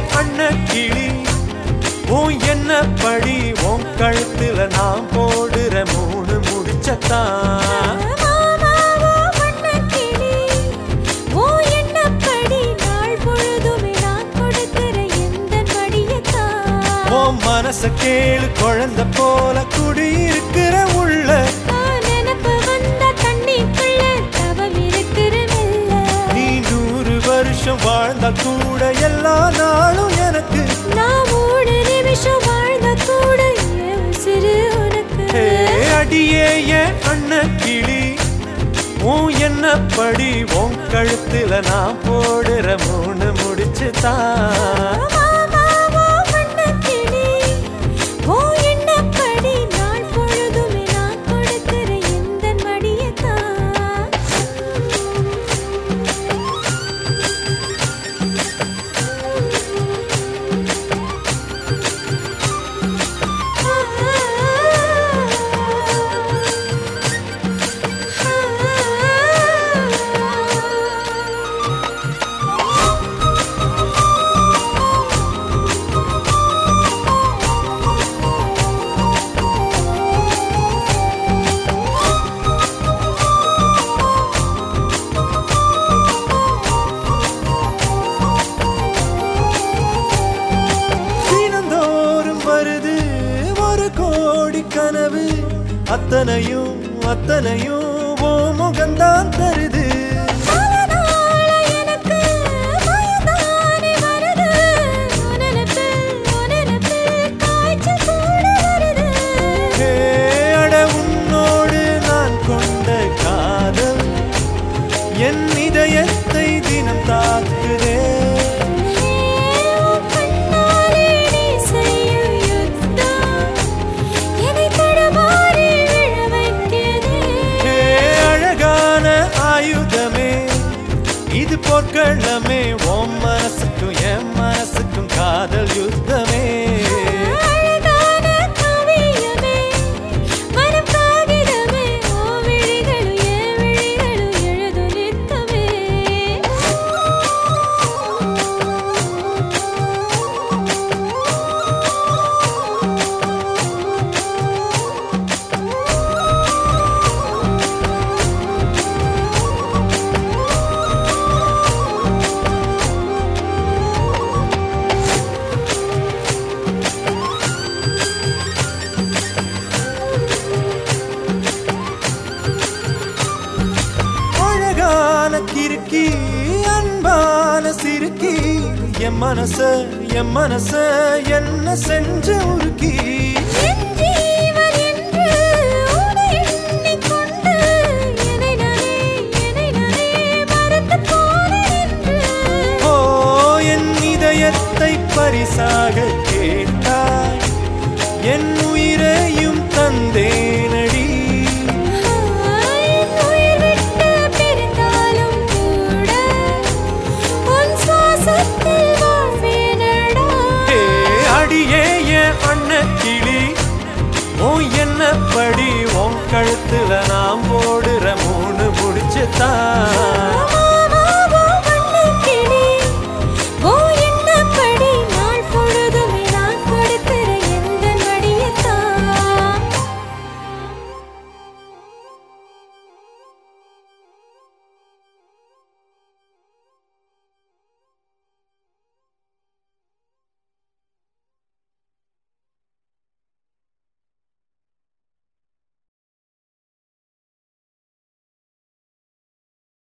அண்ண கிளி உன் என்ன படி உன் கழுத்துல நான் போடுற மூணு முடிச்சத்தான் மாமாவோ வண்ணக்கிளி, ஓ எண்ணப்படி நாள் பொழுதுமே நான் கொடுக்கிற எந்தன் மடியத்தான். உன் மனச கேளு குழந்தை போல குடியிருக்கிற உள்ள நான் நினப்பு வந்த தண்ணிக்குள்ள தவம் இருக்கிற மெல்ல. நீ நூறு வருஷம் வாழ்ந்தா கூட எல்லா நாளும் எனக்கு நான் மூணு நிமிஷம் வாழ்ந்த கூட என் உசிறு உனக்கு. ஹே, அடியே என் அண்ண கிளி உன் என்ன படி உன் கழுத்துல நான் போடுற மூணு முடிச்சுதான் மாமாவோ வண்ணக்கிளி, ஓ எண்ணப்படி நாள் பொழுதுமே நான் கொடுக்கிற எந்தன் மடியத்தான். தினந்தோறும் வருது ஒரு கோடி கனவு அத்தனையும் அத்தனையும் ஓ முகந்தான் தருது பல நாளா எனக்கு பயந்தானே வருது. உன் நினைப்பில், உன் நினைப்பில் காய்ச்சல் கூட வருது. ஹே, அட உன்னோடு நான் கொண்ட காதல் என் இதயத்தை தினம் தாக்குதே உன் கண்ணாலே நீ செய்யும் யுத்தம் என்னை தடுமாறி விழ வைக்குதே. ஹே, அழகான ஆயுதமே இது போர்க்களமே உன் மனசுக்கும் என் மனசுக்கும் காதல் யுத்தமே அழகான காவியமே, மனம் காகிதமே, உன் விழிகளும் என் விழிகளும் எழுதும் நித்தமே. அழகான கிறுக்கி அன்பான சிறுக்கி என் மனச என் மனச என்ன செஞ்ச உருக்கி என் ஜீவன் என்று உன்னை எண்ணிக்கொண்டு என்னை நானே, என்னை நானே மறந்துப் போனேன் என்று. ஓ என் இதயத்தை பரிசாக கேட்டாய் என் உயிரையும் தந்தேனடி என் உயிர் விட்டு பிரிந்தாலும் கூட உன் சுவாசத்தில் வாழ்வேனடா. ஏ அடியே என் அண்ண கிளி உன் என்ன படி உன் கழுத்துல நான் போடுற மூணு முடிச்சுதான்